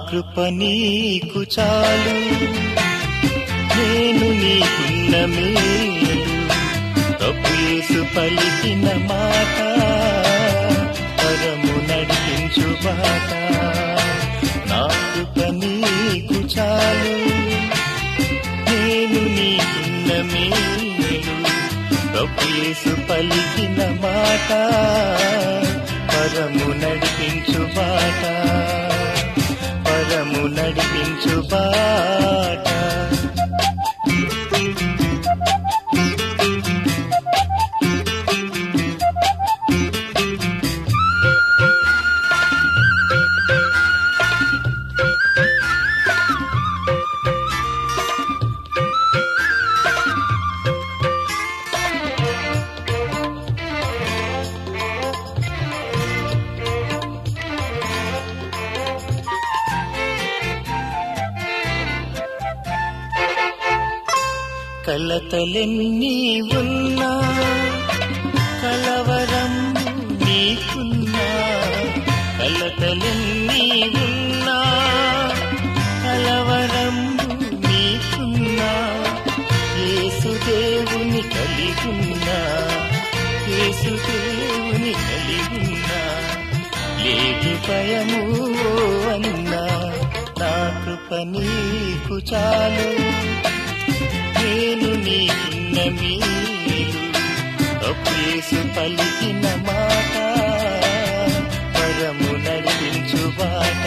కృప నీకు చాలు నేను నీకున్న మేలు ప్రభుయేసు పలికిన మాట పరము నడిపించు బాట నా కృప నీకు చాలు నేను నీకున్న మేలు ప్రభుయేసు పలికిన మాట పరము నడిపించు బాట పరము నడిపించు బాట కలతలెన్ని ఉన్నా కలవరం నీకున్నా కలతలెన్ని ఉన్నా కలవరం నీకున్నా యేసుదేవుని కలిగున్నా యేసుదేవుని కలిగున్నా లేదు భయము అన్నా నా కృప నీకు చాలు నేను నీకున్న మేలు అప్పేసు పలికిన మాట పరము నడిపించు బాట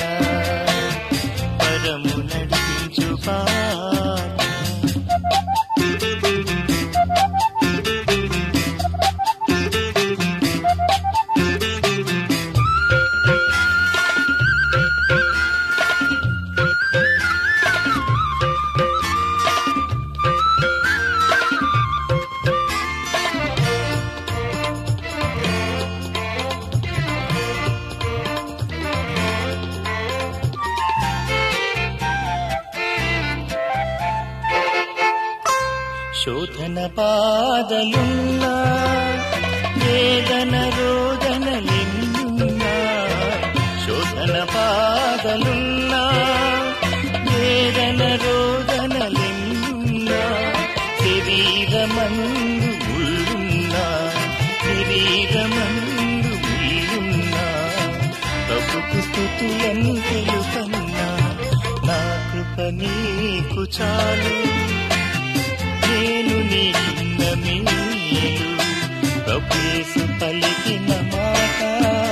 పరము నడిపించు బాట శోధన బాధలున్నా వేదన రోదనలెన్నున్నా శోధన బాధలున్నా వేదన రోదనలెన్నున్నా శరీరమందు ముళ్ళున్నా శరీరమందు ముళ్ళున్నా ప్రభుకు స్థుతులను తెలుపన్నా నా కృప నీకు చాలు నేను నీకున్న మేలు ప్రభుయేసు పలికిన మాట